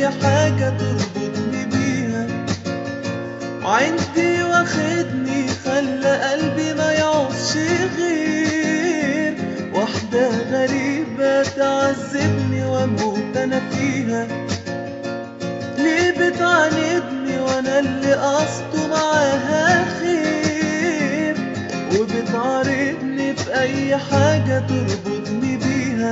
أي حاجة تربطني بيها وعندي واخدني خلى قلبي ما يعوزش غير واحدة غريبة تعذبني واموت أنا فيها ليه بتعاندني وانا اللي قصده معاها خير وبتعارضني في اي حاجة تربطني بيها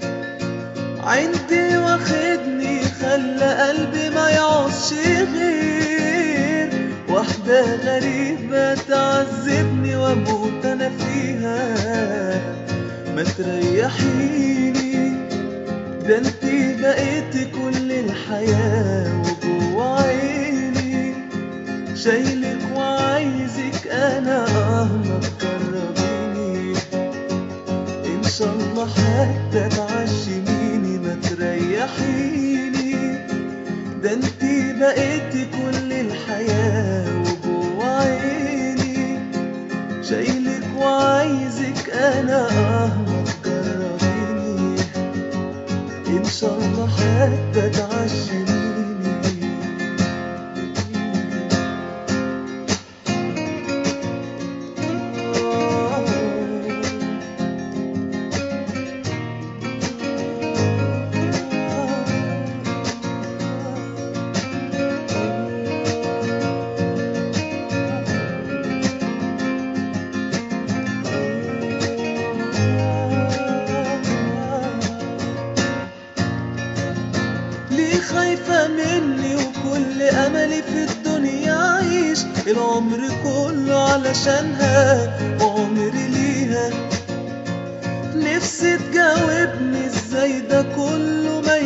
عندي واخدني خلى قلبي ما يعوزش غير واحدة غريبة تعذبني واموت انا فيها ما تريحيني ده انتي بقيتي كل الحياة وجوا عيني شايلك وعايزك انا اه ما تقربيني ان شاء الله حتى تعشميني ما تريحيني ده انتي بقيتي كل الحياة وجوا عيني شايلك وعايزك انا اه ما تقربيني ان شاء الله حتى تعشميني ليه خايفة مني وكل أملي في الدنيا أعيش العمر كله علشانها وعمري ليها نفسي تجاوبني ازاي ده كله ما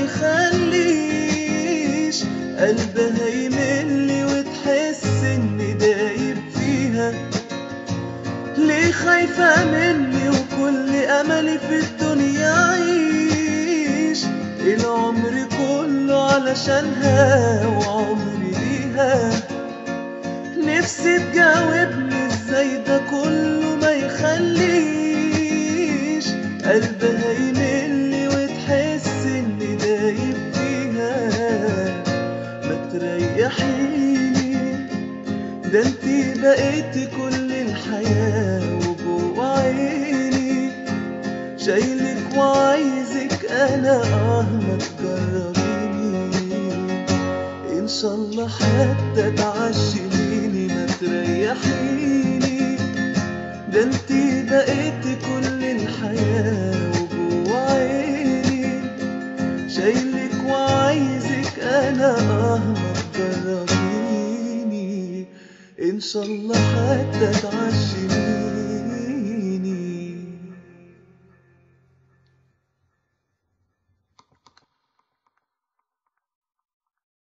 يخليش قلبها يملي وتحس اني دايب فيها ليه خايفة مني وكل أملي في الدنيا أعيش العمر كله علشانها وعمري ليها نفسي تجاوبني ازاي ده كله ما يخليش قلبها يملي وتحس اني دايب فيها ما تريحيني ده انتي بقيتي كل الحياة وجوا عيني شايلك وعايزك انا اه ما تجربيني ان شاء الله حتى تعشميني ما تريحيني ده انتي بقيتي كل الحياة وجوا عيني شايلك وعايزك انا اه ما تجربيني ان شاء الله حتى تعشميني